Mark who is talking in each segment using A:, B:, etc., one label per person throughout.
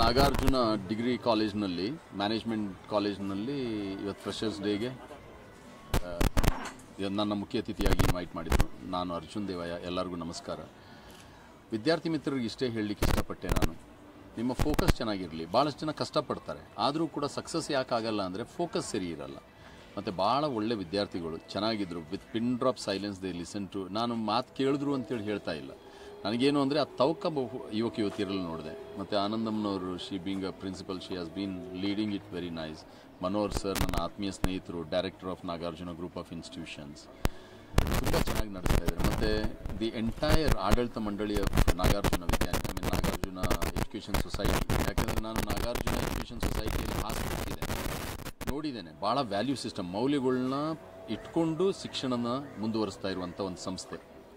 A: Nagarjuna degree ಕಾಲೇಜ್ನಲ್ಲಿ management ಕಾಲೇಜ್ನಲ್ಲಿ ಇವತ್ತು ಫ್ರೆಷರ್ಸ್ ಡೇಗೆ ನನ್ನ ಮುಖ್ಯ ಅತಿಥಿಯಾಗಿ ಇನ್ವೈಟ್ ಮಾಡಿದರು ನಾನು ಅರ್ಜುನ್ ದೇವಯ್ಯ ಎಲ್ಲರಿಗೂ ನಮಸ್ಕಾರ ವಿದ್ಯಾರ್ಥಿ ಮಿತ್ರರಿಗೆ ಇಷ್ಟೇ ಹೇಳಲಿಕ್ಕೆ ಇಷ್ಟಪಟ್ಟೆ ನಾನು ನಿಮ್ಮ ಫೋಕಸ್ ಚೆನ್ನಾಗಿರಲಿ ಭಾಳಷ್ಟು ಜನ ಕಷ್ಟಪಡ್ತಾರೆ ಆದರೂ ಕೂಡ ಸಕ್ಸಸ್ ಯಾಕೆ ಆಗಲ್ಲ ಅಂದರೆ ಫೋಕಸ್ ಸರಿ ಇರಲ್ಲ ಮತ್ತು ಭಾಳ ಒಳ್ಳೆ ವಿದ್ಯಾರ್ಥಿಗಳು ಚೆನ್ನಾಗಿದ್ದರು with pin drop silence they listen to ನಾನು ಮಾತು ಕೇಳಿದ್ರು ಅಂತೇಳಿ ಹೇಳ್ತಾ ಇಲ್ಲ ನನಗೇನು ಅಂದರೆ ಆ ತವಕ ಬಹು ಯುವಕ ಯುವತಿಯರಲ್ಲಿ ನೋಡಿದೆ ಮತ್ತು ಆನಂದಮ್ನವರು she being a principal she has been leading it very nice Manohar sir ನನ್ನ ಆತ್ಮೀಯ ಸ್ನೇಹಿತರು director of Nagarjuna group of institutions ತುಂಬ ಚೆನ್ನಾಗಿ ನಡೆಸ್ತಾ ಇದ್ದಾರೆ ಮತ್ತು ದಿ ಎಂಟೈರ್ ಆಡಳಿತ ಮಂಡಳಿ ಆಫ್ ನಾಗಾರ್ಜುನ ವಿದ್ಯಾರ್ಥಿ I mean Nagarjuna education society ಯಾಕೆಂದರೆ ನಾನು ನಾಗಾರ್ಜುನ ಎಜುಕೇಷನ್ ಸೊಸೈಟಿಯಲ್ಲಿ ಹಾಸ್ಪಿಟ್ಟಿದೆ ನೋಡಿದ್ದೇನೆ ಭಾಳ ವ್ಯಾಲ್ಯೂ ಸಿಸ್ಟಮ್ ಮೌಲ್ಯಗಳನ್ನ ಇಟ್ಕೊಂಡು ಶಿಕ್ಷಣನ ಮುಂದುವರಿಸ್ತಾ ಇರುವಂಥ ಒಂದು ಸಂಸ್ಥೆ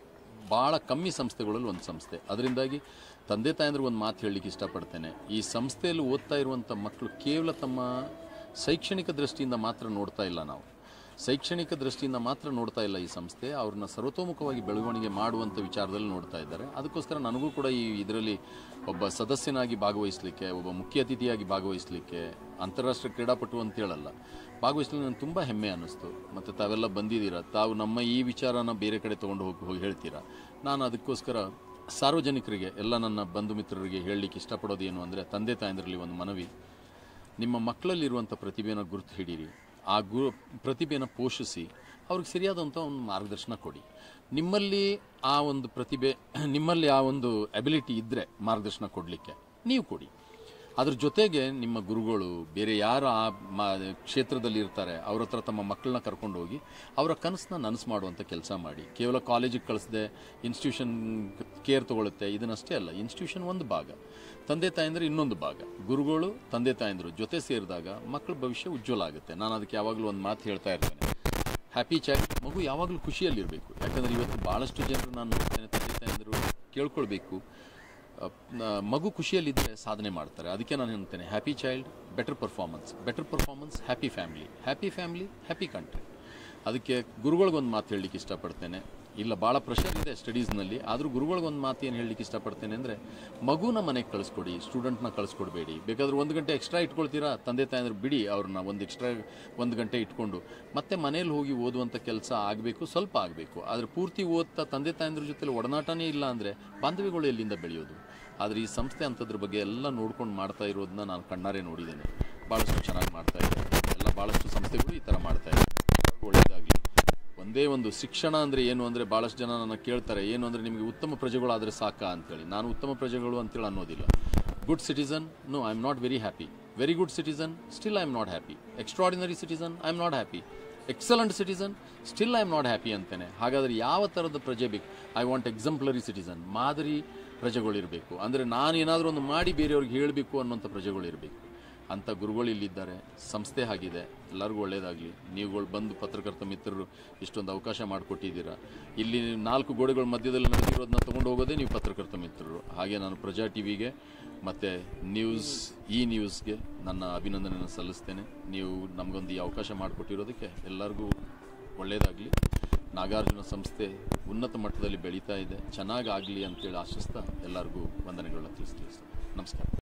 A: ಭಾಳ ಕಮ್ಮಿ ಸಂಸ್ಥೆಗಳಲ್ಲಿ ಒಂದು ಸಂಸ್ಥೆ ಅದರಿಂದಾಗಿ ತಂದೆ ತಾಯಂದ್ರೆ ಒಂದು ಮಾತು ಹೇಳಲಿಕ್ಕೆ ಇಷ್ಟಪಡ್ತೇನೆ ಈ ಸಂಸ್ಥೆಯಲ್ಲಿ ಓದ್ತಾ ಇರುವಂಥ ಮಕ್ಕಳು ಕೇವಲ ತಮ್ಮ ಶೈಕ್ಷಣಿಕ ದೃಷ್ಟಿಯಿಂದ ಮಾತ್ರ ನೋಡ್ತಾ ಇಲ್ಲ ನಾವು ಶೈಕ್ಷಣಿಕ ದೃಷ್ಟಿಯಿಂದ ಮಾತ್ರ ನೋಡ್ತಾ ಇಲ್ಲ ಈ ಸಂಸ್ಥೆ ಅವ್ರನ್ನ ಸರ್ವತೋಮುಖವಾಗಿ ಬೆಳವಣಿಗೆ ಮಾಡುವಂಥ ವಿಚಾರದಲ್ಲಿ ನೋಡ್ತಾ ಇದ್ದಾರೆ ಅದಕ್ಕೋಸ್ಕರ ನನಗೂ ಕೂಡ ಈ ಇದರಲ್ಲಿ ಒಬ್ಬ ಸದಸ್ಯನಾಗಿ ಭಾಗವಹಿಸಲಿಕ್ಕೆ ಒಬ್ಬ ಮುಖ್ಯ ಅತಿಥಿಯಾಗಿ ಭಾಗವಹಿಸಲಿಕ್ಕೆ ಅಂತಾರಾಷ್ಟ್ರೀಯ ಕ್ರೀಡಾಪಟು ಅಂತ ಹೇಳಲ್ಲ ಭಾಗವಹಿಸಲಿಕ್ಕೆ ನನಗೆ ತುಂಬ ಹೆಮ್ಮೆ ಅನ್ನಿಸ್ತು ಮತ್ತು ತಾವೆಲ್ಲ ಬಂದಿದ್ದೀರಾ ತಾವು ನಮ್ಮ ಈ ವಿಚಾರನ ಬೇರೆ ಕಡೆ ತೊಗೊಂಡು ಹೋಗಿ ಹೋಗಿ ಹೇಳ್ತೀರಾ ನಾನು ಅದಕ್ಕೋಸ್ಕರ ಸಾರ್ವಜನಿಕರಿಗೆ ಎಲ್ಲ ನನ್ನ ಬಂಧು ಮಿತ್ರರಿಗೆ ಹೇಳಲಿಕ್ಕೆ ಇಷ್ಟಪಡೋದು ಏನು ಅಂದರೆ ತಂದೆ ತಾಯಂದ್ರಲ್ಲಿ ಒಂದು ಮನವಿ ನಿಮ್ಮ ಮಕ್ಕಳಲ್ಲಿರುವಂಥ ಪ್ರತಿಭೆಯನ್ನು ಗುರುತು ಹಿಡೀರಿ ಆ ಗು ಪ್ರತಿಭೆಯನ್ನು ಪೋಷಿಸಿ ಅವ್ರಿಗೆ ಸರಿಯಾದಂಥ ಒಂದು ಮಾರ್ಗದರ್ಶನ ಕೊಡಿ ನಿಮ್ಮಲ್ಲಿ ಆ ಒಂದು ಪ್ರತಿಭೆ ನಿಮ್ಮಲ್ಲಿ ಆ ಒಂದು ಅಬಿಲಿಟಿ ಇದ್ದರೆ ಮಾರ್ಗದರ್ಶನ ಕೊಡಲಿಕ್ಕೆ ನೀವು ಕೊಡಿ ಅದ್ರ ಜೊತೆಗೆ ನಿಮ್ಮ ಗುರುಗಳು ಬೇರೆ ಯಾರು ಆ ಮ ಕ್ಷೇತ್ರದಲ್ಲಿ ಇರ್ತಾರೆ ಅವ್ರ ಹತ್ರ ತಮ್ಮ ಮಕ್ಕಳನ್ನ ಕರ್ಕೊಂಡು ಹೋಗಿ ಅವರ ಕನಸನ್ನ ನನಸು ಮಾಡುವಂಥ ಕೆಲಸ ಮಾಡಿ ಕೇವಲ ಕಾಲೇಜಿಗೆ ಕಳಿಸದೆ ಇನ್ಸ್ಟಿಟ್ಯೂಷನ್ ಕೇರ್ ತಗೊಳುತ್ತೆ ಇದನ್ನಷ್ಟೇ ಅಲ್ಲ ಇನ್ಸ್ಟಿಟ್ಯೂಷನ್ ಒಂದು ಭಾಗ ತಂದೆ ತಾಯಂದ್ರೆ ಇನ್ನೊಂದು ಭಾಗ ಗುರುಗಳು ತಂದೆ ತಾಯಂದ್ರು ಜೊತೆ ಸೇರಿದಾಗ ಮಕ್ಕಳ ಭವಿಷ್ಯ ಉಜ್ವಲ ಆಗುತ್ತೆ ನಾನು ಅದಕ್ಕೆ ಯಾವಾಗಲೂ ಒಂದು ಮಾತು ಹೇಳ್ತಾ ಇರ್ತೇನೆ ಹ್ಯಾಪಿ ಚೈಲ್ಡ್ ಮಗು ಯಾವಾಗಲೂ ಖುಷಿಯಲ್ಲಿರಬೇಕು ಯಾಕಂದರೆ ಇವತ್ತು ಭಾಳಷ್ಟು ಜನರು ನಾನು ನೋಡ್ತೇನೆ ತಂದೆ ತಾಯಂದರು ಕೇಳ್ಕೊಳ್ಬೇಕು ಅಹ್, ನ- ಮಗು ಖುಷಿಯಲ್ಲಿದ್ದರೆ ಸಾಧನೆ ಮಾಡ್ತಾರೆ ಅದಕ್ಕೆ ನಾನು ಹೇಳ್ತೇನೆ happy child better performance better performance happy family happy family happy country ಅದಕ್ಕೆ ಗುರುಗಳಿಗೊಂದು ಮಾತು ಹೇಳಲಿಕ್ಕೆ ಇಷ್ಟಪಡ್ತೇನೆ ಇಲ್ಲ ಭಾಳ ಪ್ರೆಷರ್ ಇದೆ ಸ್ಟಡೀಸ್ನಲ್ಲಿ ಆದರೂ ಗುರುಗಳಿಗೊಂದು ಮಾತು ಏನು ಹೇಳಲಿಕ್ಕೆ ಇಷ್ಟಪಡ್ತೇನೆ ಅಂದರೆ ಮಗುನ ಮನೆಗೆ ಕಳಿಸ್ಕೊಡಿ ಸ್ಟೂಡೆಂಟ್ನ ಕಳಿಸ್ಕೊಡ್ಬೇಡಿ ಬೇಕಾದ್ರೆ ಒಂದು ಗಂಟೆ ಎಕ್ಸ್ಟ್ರಾ ಇಟ್ಕೊಳ್ತೀರಾ ತಂದೆ ತಾಯಂದ್ರೆ ಬಿಡಿ ಅವ್ರನ್ನ ಒಂದು ಎಕ್ಸ್ಟ್ರಾ ಒಂದು ಗಂಟೆ ಇಟ್ಕೊಂಡು ಮತ್ತೆ ಮನೇಲಿ ಹೋಗಿ ಓದುವಂಥ ಕೆಲಸ ಆಗಬೇಕು ಸ್ವಲ್ಪ ಆಗಬೇಕು ಆದರೆ ಪೂರ್ತಿ ಓದ್ತಾ ತಂದೆ ತಾಯಂದ್ರ ಜೊತೆ ಒಡನಾಟನೇ ಇಲ್ಲ ಅಂದರೆ ಬಾಂಧವ್ಯಗಳು ಎಲ್ಲಿಂದ ಬೆಳೆಯೋದು ಆದರೆ ಈ ಸಂಸ್ಥೆ ಅಂಥದ್ರ ಬಗ್ಗೆ ಎಲ್ಲ ನೋಡ್ಕೊಂಡು ಮಾಡ್ತಾ ಇರೋದನ್ನ ನಾನು ಕಣ್ಣಾರೆ ನೋಡಿದ್ದೇನೆ ಭಾಳಷ್ಟು ಚೆನ್ನಾಗಿ ಮಾಡ್ತಾ ಇದ್ದಾರೆ ಎಲ್ಲ ಭಾಳಷ್ಟು ಸಂಸ್ಥೆಗಳು ಈ ಥರ ಮಾಡ್ತಾ ಇದ್ದಾರೆ ಒಳ್ಳೆಯದಾಗಲಿ ಒಂದೇ ಒಂದು ಶಿಕ್ಷಣ ಅಂದರೆ ಏನು ಅಂದರೆ ಭಾಳಷ್ಟು ಜನ ನನ್ನ ಕೇಳ್ತಾರೆ ಏನು ಅಂದರೆ ನಿಮಗೆ ಉತ್ತಮ ಪ್ರಜೆಗಳಾದರೆ ಸಾಕಾ ಅಂತೇಳಿ ನಾನು ಉತ್ತಮ ಪ್ರಜೆಗಳು ಅಂತೇಳಿ ಅನ್ನೋದಿಲ್ಲ good citizen no I am not very happy very good citizen still I am not happy extraordinary citizen I am not happy excellent citizen still I am not happy ಅಂತೇನೆ ಹಾಗಾದರೆ ಯಾವ ಥರದ ಪ್ರಜೆ ಬೇಕು ಐ ವಾಂಟ್ ಎಕ್ಸಾಂಪ್ಲರಿ ಸಿಟಿಸನ್ ಮಾದರಿ ಪ್ರಜೆಗಳಿರಬೇಕು ಅಂದರೆ ನಾನು ಏನಾದರೂ ಒಂದು ಮಾಡಿ ಬೇರೆಯವ್ರಿಗೆ ಹೇಳಬೇಕು ಅನ್ನೋಂಥ ಪ್ರಜೆಗಳಿರಬೇಕು ಅಂಥ ಗುರುಗಳು ಇಲ್ಲಿದ್ದಾರೆ ಸಂಸ್ಥೆ ಆಗಿದೆ ಎಲ್ಲರಿಗೂ ಒಳ್ಳೆಯದಾಗಲಿ ನೀವುಗಳು ಬಂದು ಪತ್ರಕರ್ತ ಮಿತ್ರರು ಇಷ್ಟೊಂದು ಅವಕಾಶ ಮಾಡಿಕೊಟ್ಟಿದ್ದೀರಾ ಇಲ್ಲಿ ನಾಲ್ಕು ಗೋಡೆಗಳ ಮಧ್ಯದಲ್ಲಿ ನಡೆದಿರೋದನ್ನ ತೊಗೊಂಡು ಹೋಗೋದೇ ನೀವು ಪತ್ರಕರ್ತ ಮಿತ್ರರು ಹಾಗೆ ನಾನು ಪ್ರಜಾ ಟಿ ವಿಗೆ ಮತ್ತು ನ್ಯೂಸ್ ಈ ನ್ಯೂಸ್ಗೆ ನನ್ನ ಅಭಿನಂದನೆಯನ್ನು ಸಲ್ಲಿಸ್ತೇನೆ ನೀವು ನಮಗೊಂದು ಈ ಅವಕಾಶ ಮಾಡಿಕೊಟ್ಟಿರೋದಕ್ಕೆ ಎಲ್ಲರಿಗೂ ಒಳ್ಳೆಯದಾಗಲಿ ನಾಗಾರ್ಜುನ ಸಂಸ್ಥೆ ಉನ್ನತ ಮಟ್ಟದಲ್ಲಿ ಬೆಳೀತಾ ಇದೆ ಚೆನ್ನಾಗಿ ಆಗಲಿ ಅಂತೇಳಿ ಆಶಿಸ್ತಾ ಎಲ್ಲರಿಗೂ ವಂದನೆಗಳನ್ನ ತಿಳಿಸ್ತೀವಿ ಸರ್ ನಮಸ್ಕಾರ